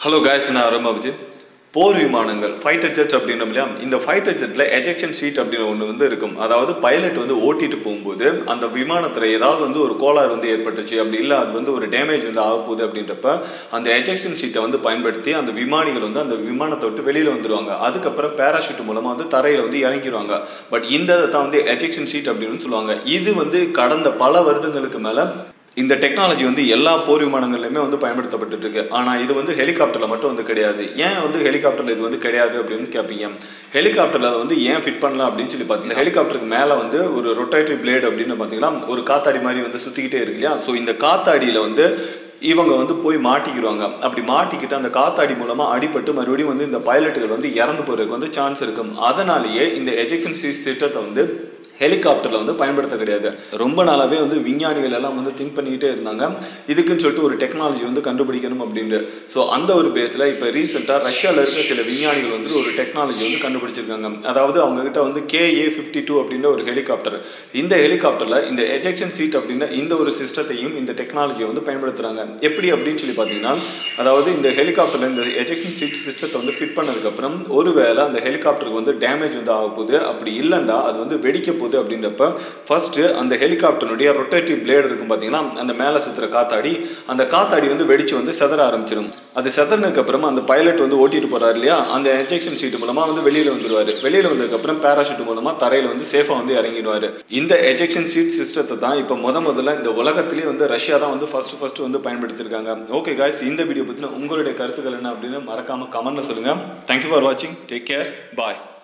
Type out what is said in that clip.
hello guys நான் அருமா விஜய் போர் விமானங்கள் fighter jet அப்படின்றோம் இல்லையா இந்த ஃபைட்டர் ஜெட்டில் எஜெக்ஷன் ஷீட் அப்படின்னு ஒன்று வந்து இருக்கும் அதாவது பைலட் வந்து ஓட்டிட்டு போகும்போது அந்த விமானத்தில் ஏதாவது வந்து ஒரு கோளாறு வந்து ஏற்பட்டுச்சு அப்படி இல்லை அது வந்து ஒரு டேமேஜ் வந்து ஆக போகுது அப்படின்றப்ப அந்த எஜெக்ஷன் ஷீட்டை வந்து பயன்படுத்தி அந்த விமானிகள் வந்து அந்த விமானத்தை விட்டு வெளியில் வந்துடுவாங்க அதுக்கப்புறம் பேராஷூட் மூலமாக வந்து தரையில் வந்து இறங்கிடுவாங்க பட் இந்த இதை தான் வந்து எஜெக்ஷன் ஷீட் அப்படின்னு சொல்லுவாங்க இது வந்து கடந்த பல வருடங்களுக்கு மேலே இந்த டெக்னாலஜி வந்து எல்லா போர் விமானங்கள்லையுமே வந்து பயன்படுத்தப்பட்டு இருக்கு ஆனால் இது வந்து ஹெலிகாப்டரில் மட்டும் வந்து கிடையாது ஏன் வந்து ஹெலிகாப்டரில் இது வந்து கிடையாது அப்படின்னு கேட்பீங்க ஹெலிகாப்டரில் அதை வந்து ஏன் ஃபிட் பண்ணலாம் அப்படின்னு சொல்லி பார்த்தீங்கன்னா ஹெலிகாப்டருக்கு மேலே வந்து ஒரு ரொட்டேட்டரி பிளேட் அப்படின்னு பார்த்தீங்கன்னா ஒரு காத்தாடி மாதிரி வந்து சுற்றிக்கிட்டே இருக்கு இல்லையா ஸோ இந்த காத்தாடியில் வந்து இவங்க வந்து போய் மாட்டிக்கிடுவாங்க அப்படி மாட்டிக்கிட்டு அந்த காத்தாடி மூலமாக அடிபட்டு மறுபடியும் வந்து இந்த பைலட்டுகள் வந்து இறந்து போகிறதுக்கு வந்து சான்ஸ் இருக்கும் அதனாலேயே இந்த எஜெக்ஷன் சிஸ்டத்தை வந்து ஹெலிகாப்டரில் வந்து பயன்படுத்த கிடையாது ரொம்ப நாளாகவே வந்து விஞ்ஞானிகள் எல்லாம் வந்து திங்க் பண்ணிக்கிட்டே இருந்தாங்க இதுக்குன்னு சொல்லிட்டு ஒரு டெக்னாலஜி வந்து கண்டுபிடிக்கணும் அப்படின்ட்டு ஸோ அந்த ஒரு பேஸில் இப்போ ரீசெண்டாக ரஷ்யாவில் இருக்க சில விஞ்ஞானிகள் வந்து ஒரு டெக்னாலஜி வந்து கண்டுபிடிச்சிருக்காங்க அதாவது அவங்ககிட்ட வந்து கேஏ ஃபிஃப்டி டூ அப்படின்ற ஒரு ஹெலிகாப்டர் இந்த ஹெலிகாப்டரில் இந்த எஜெக்ஷன் சீட் அப்படின்ற இந்த ஒரு சிஸ்டத்தையும் இந்த டெக்னாலஜியை வந்து பயன்படுத்துகிறாங்க எப்படி அப்படின்னு சொல்லி பார்த்தீங்கன்னா அதாவது இந்த ஹெலிகாப்டரில் இந்த எஜெக்ஷன் சீட் சிஸ்டத்தை வந்து ஃபிட் பண்ணதுக்கப்புறம் ஒருவேளை அந்த ஹெலிகாப்டருக்கு வந்து டேமேஜ் வந்து ஆக போகுது அப்படி இல்லைண்டா அது வந்து வெடிக்க போகுது அப்படின்றப்ப ஃபர்ஸ்ட் அந்த ஹெலிகாப்டருடைய ரொட்டேட்டிவ் பிளேடு இருக்கும் பார்த்தீங்கன்னா அந்த மேலே சுற்றுற காத்தாடி அந்த காத்தாடி வந்து வெடிச்சு வந்து செதற ஆரம்பிச்சிடும் அது செதறினதுக்கு அப்புறமா அந்த பைலட் வந்து ஓட்டிட்டு போறாரு இல்லையா அந்த எஜெக்ஷன் சீட் மூலமா வந்து வெளியில வந்துருவாரு வெளியில வந்ததுக்கப்புறம் பேராஷூட் மூலமா தரையில வந்து சேஃபா வந்து இறங்கிடுவாரு இந்த எஜெக்ஷன் சீட் சிஸ்டத்தை தான் இப்போ முத முதல்ல இந்த உலகத்திலேயே வந்து ரஷ்யா தான் வந்து ஃபர்ஸ்ட் ஃபர்ஸ்ட் வந்து பயன்படுத்தியிருக்காங்க ஓகே காய்ஸ் இந்த வீடியோ பற்றின உங்களுடைய கருத்துக்கள் என்ன அப்படின்னு மறக்காம கமெண்ட்ல சொல்லுங்க தேங்க்யூ ஃபார் வாட்சிங் டேக் கேர் பாய்